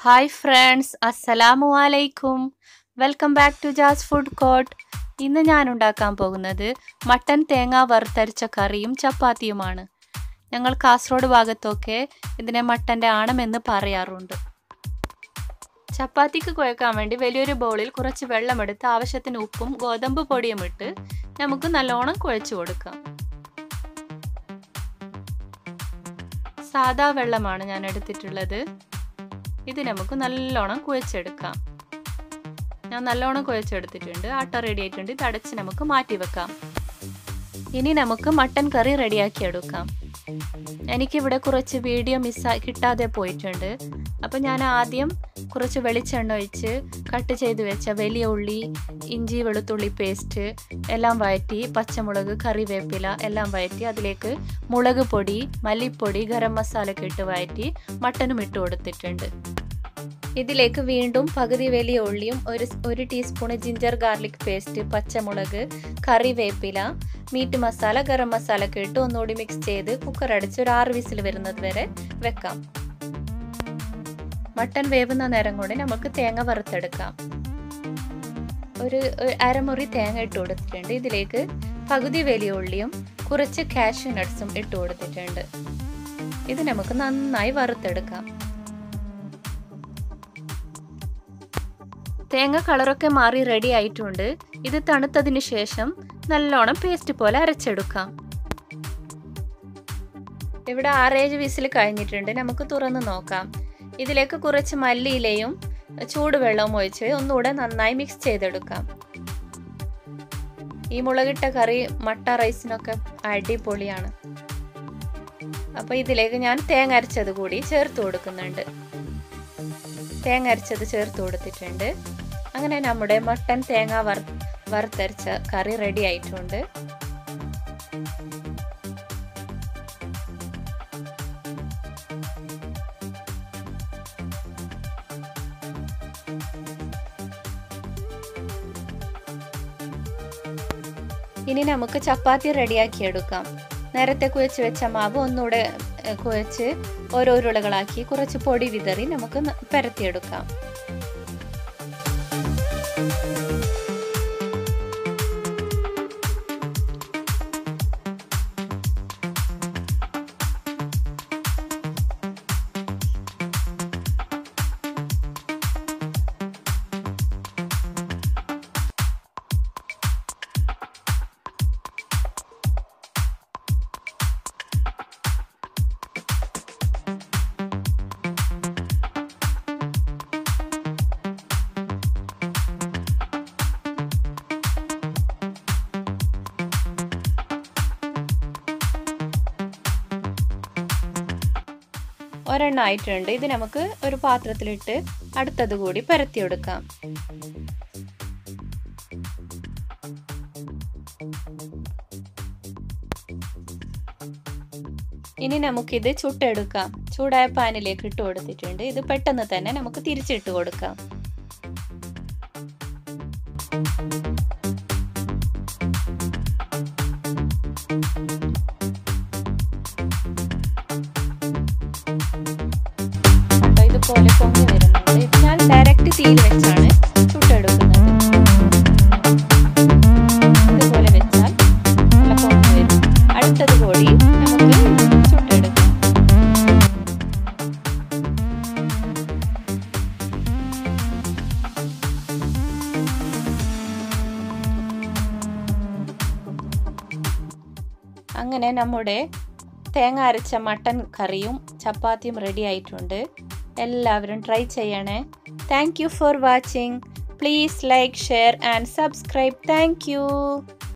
hi friends അസ്സലാമു അലൈക്കും welcome back to Jas food court ഇന്ന് ഞാൻ ഉണ്ടാക്കാൻ പോകുന്നത് മട്ടൻ തേങ്ങ വറുത്തരച്ച കറിയും ചപ്പാത്തിയുമാണ് ഞങ്ങൾ കാസർഗോഡ് ഭാഗത്തൊക്കെ ഇതിനെ മട്ടൻ്റെ ആണമെന്ന് പറയാറുണ്ട് ചപ്പാത്തിക്ക് കുഴക്കാൻ വേണ്ടി വലിയൊരു ബൗളിൽ കുറച്ച് വെള്ളമെടുത്ത് ആവശ്യത്തിന് ഉപ്പും ഗോതമ്പ് പൊടിയും ഇട്ട് നമുക്ക് നല്ലോണം കുഴച്ചു കൊടുക്കാം സാദാ വെള്ളമാണ് ഞാൻ എടുത്തിട്ടുള്ളത് ഇത് നമുക്ക് നല്ലോണം കുഴച്ചെടുക്കാം ഞാൻ നല്ലോണം കുഴച്ചെടുത്തിട്ടുണ്ട് ആട്ട റെഡി ആയിട്ടുണ്ട് ഇത് അടച്ച് നമുക്ക് മാറ്റി വെക്കാം ഇനി നമുക്ക് മട്ടൻ കറി റെഡിയാക്കി എടുക്കാം എനിക്കിവിടെ കുറച്ച് വീഡിയോ മിസ്സാ കിട്ടാതെ പോയിട്ടുണ്ട് അപ്പം ഞാൻ ആദ്യം കുറച്ച് വെളിച്ചെണ്ണ ഒഴിച്ച് കട്ട് ചെയ്ത് വെച്ച വലിയ ഉള്ളി ഇഞ്ചി വെളുത്തുള്ളി പേസ്റ്റ് എല്ലാം വഴറ്റി പച്ചമുളക് കറിവേപ്പില എല്ലാം വഴറ്റി അതിലേക്ക് മുളക് പൊടി മല്ലിപ്പൊടി ഗരം മസാല ഒക്കെ ഇട്ട് വഴറ്റി മട്ടനും ഇട്ട് കൊടുത്തിട്ടുണ്ട് ഇതിലേക്ക് വീണ്ടും പകുതി വലിയ ഉള്ളിയും ഒരു ഒരു ടീസ്പൂണ് ജിഞ്ചർ ഗാർലിക് പേസ്റ്റ് പച്ചമുളക് കറിവേപ്പില മീറ്റ് മസാല ഗരം മസാല ഒക്കെ ഇട്ട് ഒന്നുകൂടി മിക്സ് ചെയ്ത് കുക്കർ അടിച്ച് ഒരു ആറ് വിസിൽ വരുന്നത് വരെ വെക്കാം മട്ടൻ വേവുന്ന നേരം കൊണ്ട് നമുക്ക് തേങ്ങ വറുത്തെടുക്കാം ഒരു അരമുറി തേങ്ങ ഇട്ട് കൊടുത്തിട്ടുണ്ട് ഇതിലേക്ക് പകുതി വലിയ ഉള്ളിയും കുറച്ച് കാഷ്യൂ നട്ട്സും ഇട്ട് കൊടുത്തിട്ടുണ്ട് ഇത് നമുക്ക് നന്നായി വറുത്തെടുക്കാം തേങ്ങ കളറൊക്കെ മാറി റെഡി ആയിട്ടുണ്ട് ഇത് തണുത്തതിന് ശേഷം നല്ലോണം പേസ്റ്റ് പോലെ അരച്ചെടുക്കാം ഇവിടെ ആറേഴ് വിസിൽ കഴിഞ്ഞിട്ടുണ്ട് നമുക്ക് തുറന്ന് നോക്കാം ഇതിലേക്ക് കുറച്ച് മല്ലിയിലയും ചൂടുവെള്ളവും ഒഴിച്ച് ഒന്നുകൂടെ നന്നായി മിക്സ് ചെയ്തെടുക്കാം ഈ മുളകിട്ട കറി മട്ട റൈസിനൊക്കെ അടിപൊളിയാണ് അപ്പോൾ ഇതിലേക്ക് ഞാൻ തേങ്ങ അരച്ചത് കൂടി ചേർത്ത് കൊടുക്കുന്നുണ്ട് തേങ്ങ അരച്ചത് ചേർത്ത് കൊടുത്തിട്ടുണ്ട് അങ്ങനെ നമ്മുടെ മട്ടൻ തേങ്ങ വർ വറുത്തരച്ച കറി റെഡി ആയിട്ടുണ്ട് ഇനി നമുക്ക് ചപ്പാത്തി റെഡിയാക്കി എടുക്കാം നേരത്തെ കുഴച്ച് വെച്ച മാവ് ഒന്നുകൂടെ കുഴച്ച് ഓരോ ഉരുളകളാക്കി കുറച്ച് പൊടി വിതറി നമുക്ക് പരത്തിയെടുക്കാം ഒരെണ്ണം ആയിട്ടുണ്ട് ഇത് നമുക്ക് ഒരു പാത്രത്തിലിട്ട് അടുത്തത് കൂടി പരത്തിയെടുക്കാം ഇനി നമുക്കിത് ചുട്ടെടുക്കാം ചൂടായ പാനിലേക്ക് ഇട്ട് കൊടുത്തിട്ടുണ്ട് ഇത് പെട്ടെന്ന് തന്നെ നമുക്ക് തിരിച്ചിട്ട് കൊടുക്കാം ഇതുപോലെ പൊങ്ങി വരുന്നുണ്ട് ഇത് ഞാൻ ഡയറക്റ്റ് തീയിൽ വെച്ചാണ് ചുട്ടെടുക്കുന്നത് ഇതുപോലെ വെച്ചാൽ നല്ല പൊങ്ങി വരും അടുത്തത് കൂടി നമുക്ക് ചുട്ടെടുക്കാം അങ്ങനെ നമ്മുടെ തേങ്ങ അരച്ച മട്ടൻ കറിയും ചപ്പാത്തിയും റെഡി ആയിട്ടുണ്ട് എല്ലാവരും ട്രൈ ചെയ്യണേ thank you for watching please like share and subscribe thank